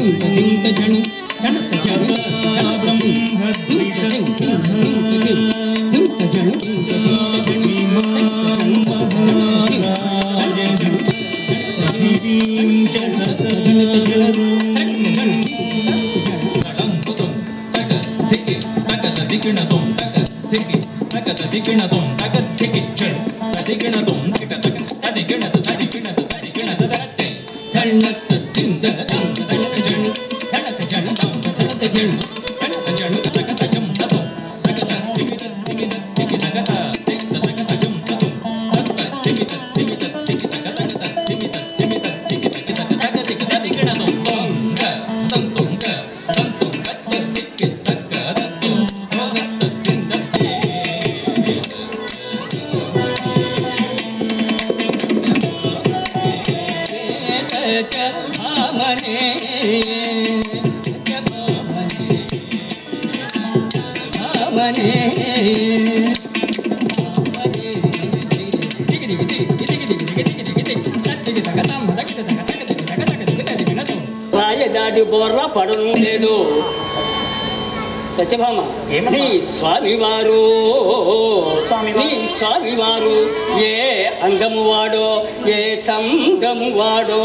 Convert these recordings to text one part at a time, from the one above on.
రాయ దాటి బోర్ర పడను లేదు సత్యభామ నీ స్వామివారు నీ స్వామివారు ఏ అంగము వాడో ఏ సంగము వాడో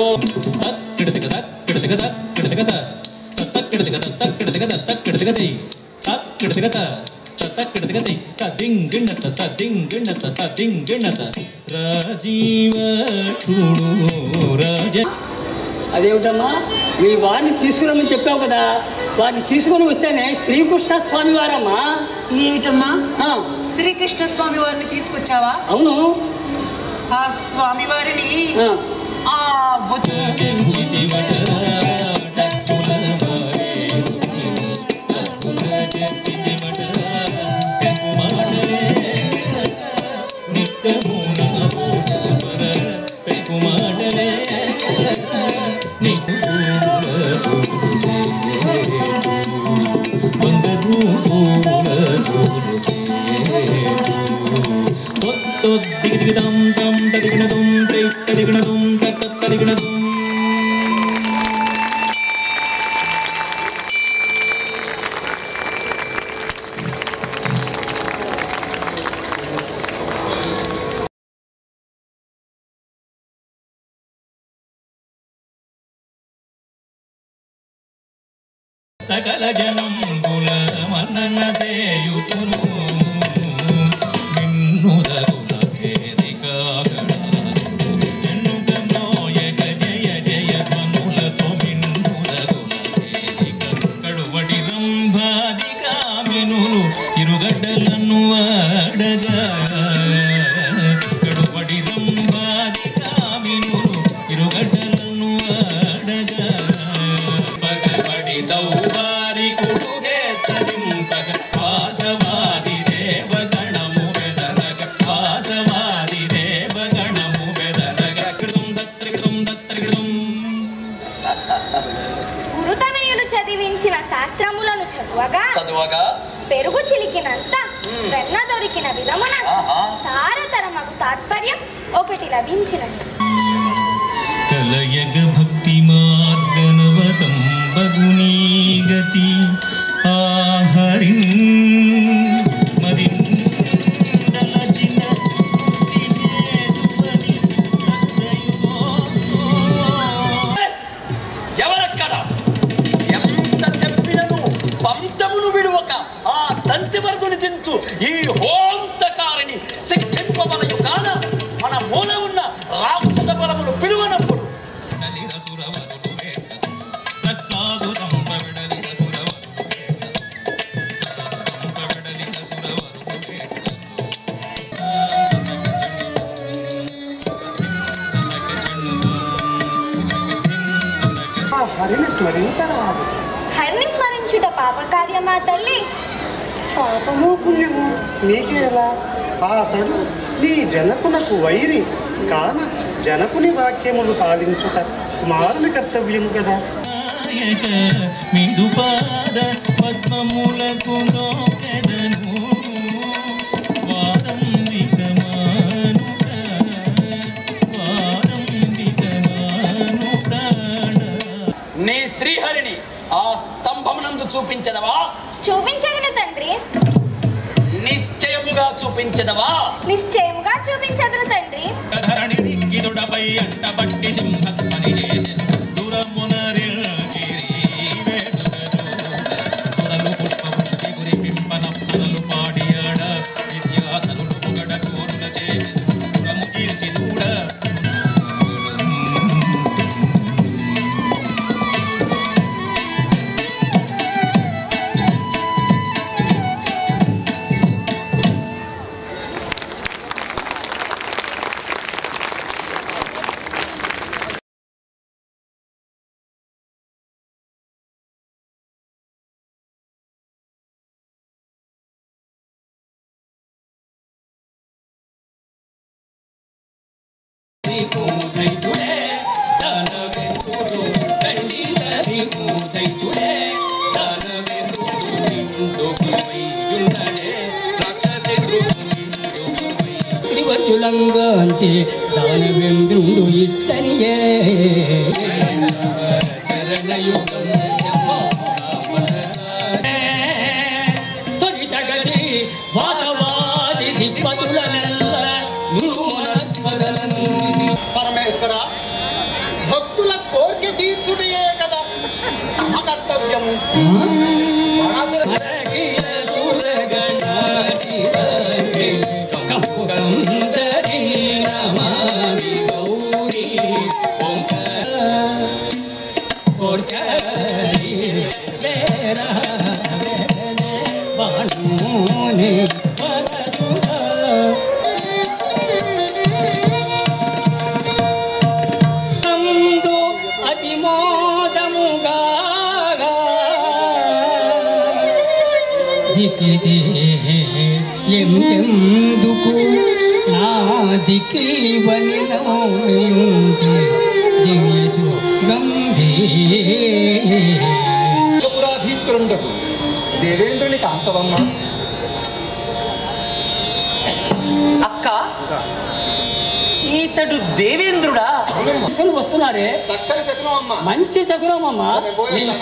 రాజీవ చూడు రాజ అదేమిటమ్మా మీ వారిని తీసుకురమ్మని చెప్పావు కదా వారిని తీసుకొని వస్తేనే శ్రీకృష్ణ స్వామి వారమ్మా ఏమిటమ్మా ఆ, శ్రీకృష్ణ స్వామి వారిని తీసుకొచ్చావా అవును ఆ స్వామి వారిని ఆ, ఆ బొచ్చు దిగిదిగిదం తం తదిగినదుం త్రై తదిగినదుం తత్త తదిగినదుం సకల జనంబుల మన్నన సేయుచును నిన్నుదగుల వేదికాగణ ఎన్నుగమోయగ జయ జయ ధ్వనులతో మిన్నుదగుల వేదిక కడువడి రంభాదిగా మెనులు ఇరుగడ్డలను వాడగా కడువడి రంభాదిగా మెనులు ఇరుగడ్డలను వాడగా పగబడి దౌవారి కుడుగే చరింపగ వాసవాది దేవగణము బెదరగ వాసవాది దేవగణము బెదరగ కృతం దత్రికృతం దత్రికృతం గురుతనయులు చదివించిన శాస్త్రములను చదువగా చదువగా పెరుగు చిలికినంత వెన్న దొరికిన విధమున ఆహా. సారతరమగు తాత్పర్యం ఒకటి లభించినది కలయగ భక్తి మార్గనవతం బగునీ గతి ఆహరి మదిన్ దలచిన వినేదువని ఎవరక్కడ ఎంత చెప్పినను పంతమును విడువక ఆ తంతివర్ధుని దించు ఈ హోంతకారిని శిక్షింపబలయు కాన మన మూల ఉన్న రాక్షస బలమును పిలువనప్పుడు హరిని స్మరించరా హరిని స్మరించుట పాపకార్యమా తల్లి పాపము పుణ్యము నీకే ఎలా ఆ అతడు నీ జనకునకు వైరి కాన జనకుని వాక్యములు పాలించుట కుమారుని కర్తవ్యము కదా నాయక మిదుపాద పద్మములకు నోకెదను వారంబికమానుట వారంబికమానుటాడ నీ శ్రీహరిని ఆ స్తంభమునందు చూపించదవా చూపించదును తండ్రి నిశ్చయముగా చూపించదవా నిశ్చయముగా చూపించదును తండ్రి ధరణిని గిదుడపై అంటబట్టి సింహత్మని చేసిన దూరమున సురలు పుష్ప పుష్టి గురి పింపనప్సరలు పాడియాడ విద్యాధనులు పొగడ కోరుల చేసి పురము కీర్తి దూడ కూదైచుడే దానవెందుడు దండిగరి కూదైచుడే దానవెందుడు నిండు గురువైయున్నడే రాక్షసేంద్రుడు నిండు గురువై త్రివర్జులంగాంచి దానవేంద్రుడు ఇట్లనియే చరణయుగం త్వరితగతి వాసవాది దిక్పతులనెల్ల నిర్మూలత్వదలను పరమేశ్వర భక్తుల కోరిక తీర్చుటయే కదా తమ కర్తవ్యం అరగిల సురగణాచిరగే కంపుకందరి నమామి గౌరీ ఓంకార కోర్కరి వేరా వేరే వాణూని పరసురా అందు అతి మోదముగా దిక్కితే ఎందెందుకు నా దిక్కివని నోమియుంటే దివ్యసు గంధే పురాధీశ్వరుండకు దేవేంద్రుని కాంచవమ్మ అక్క ఈతడు దేవేంద్రుడా అవునమ్మ అసలు వస్తున్నారే చక్కని శకునం అమ్మ మంచి శకునం అమ్మా నేను పోయేస్తా.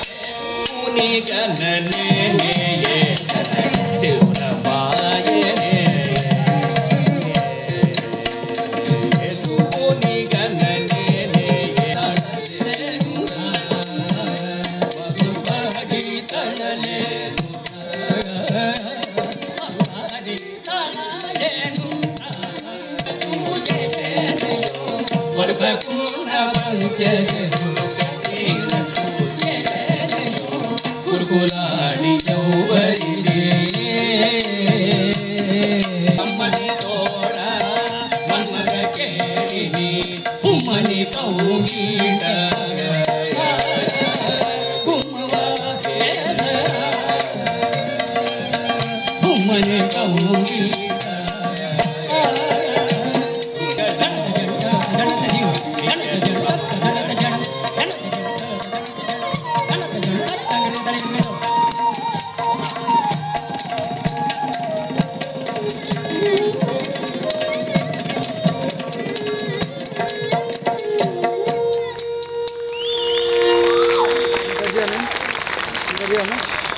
కురుకులాడి యౌవరిదే అమ్మని తోడ మన్మగ కేడిని ఉమ్మని కౌగీడ ఉమ్మని కౌగీడ ఇంద్రజాను ఇంద్రజాను